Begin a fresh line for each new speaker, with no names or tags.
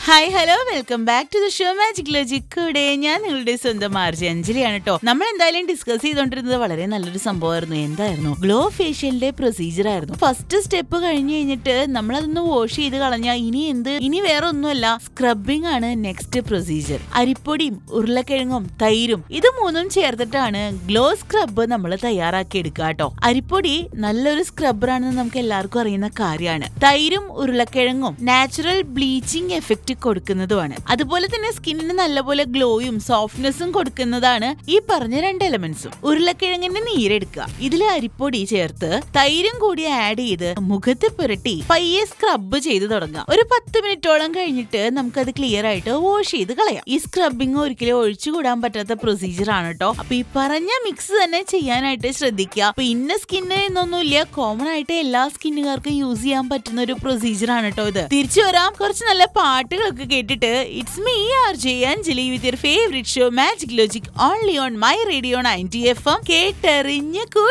hi hello welcome back to the show magic logic കൂടെ ഞാൻ നിങ്ങളുടെ സ്വന്തം ആർജി അഞ്ജലിയാണ് കേട്ടോ നമ്മൾ എന്തായാലും ഡിസ്കസ് ചെയ്തോണ്ടിരുന്നത് വളരെ നല്ലൊരു സംഭവമായിരുന്നു എന്തായിരുന്നു ഗ്ലോ ഫേഷ്യലിന്റെ പ്രൊസീജിയർ ആയിരുന്നു ഫസ്റ്റ് സ്റ്റെപ്പ് കഴിഞ്ഞ് കഴിഞ്ഞിട്ട് നമ്മൾ അതൊന്ന് വാഷ് ചെയ്ത് കളഞ്ഞാൽ ഇനി എന്ത് ഇനി വേറെ ഒന്നുമല്ല സ്ക്രബിംഗ് ആണ് നെക്സ്റ്റ് പ്രൊസീജിയർ അരിപ്പൊടിയും ഉരുളക്കിഴങ്ങും തൈരും ഇത് മൂന്നും ചേർത്തിട്ടാണ് ഗ്ലോ സ്ക്രബ് നമ്മൾ തയ്യാറാക്കി എടുക്കുക കേട്ടോ അരിപ്പൊടി നല്ലൊരു സ്ക്രബ്ബറാണെന്ന് നമുക്ക് എല്ലാവർക്കും അറിയുന്ന കാര്യമാണ് തൈരും ഉരുളക്കിഴങ്ങും നാച്ചുറൽ ബ്ലീച്ചിങ് എഫക്റ്റ് കൊടുക്കുന്നതുമാണ് അതുപോലെ തന്നെ സ്കിന്നിന് നല്ലപോലെ ഗ്ലോയും സോഫ്റ്റ്നെസ്സും കൊടുക്കുന്നതാണ് ഈ പറഞ്ഞ രണ്ട് എലമെന്റ്സും ഉരുളക്കിഴങ്ങിന്റെ നീരെടുക്കുക ഇതിൽ അരിപ്പൊടി ചേർത്ത് തൈരും കൂടി ആഡ് ചെയ്ത് മുഖത്ത് പുരട്ടി പയ്യെ സ്ക്രബ് ചെയ്ത് തുടങ്ങുക ഒരു പത്ത് മിനിറ്റോളം കഴിഞ്ഞിട്ട് നമുക്കത് ക്ലിയർ ആയിട്ട് വാഷ് ചെയ്ത് കളയാം ഈ സ്ക്രബിങ് ഒരിക്കലും ഒഴിച്ചുകൂടാൻ പറ്റാത്ത പ്രൊസീജിയർ ആണ് കേട്ടോ അപ്പൊ ഈ പറഞ്ഞ മിക്സ് തന്നെ ചെയ്യാനായിട്ട് ശ്രദ്ധിക്കുക അപ്പൊ ഇന്ന സ്കിന്ന് എന്നൊന്നുമില്ല കോമൺ ആയിട്ട് എല്ലാ സ്കിന്നുകാർക്കും യൂസ് ചെയ്യാൻ പറ്റുന്ന ഒരു പ്രൊസീജിയർ ആണ് കേട്ടോ ഇത് തിരിച്ചു വരാം കുറച്ച് നല്ല പാട്ടുകളൊക്കെ കേട്ടിട്ട് it's me R J Anjali with your favourite show magic logic only on my radio ninety F M കേട്ടെറിഞ്ഞ്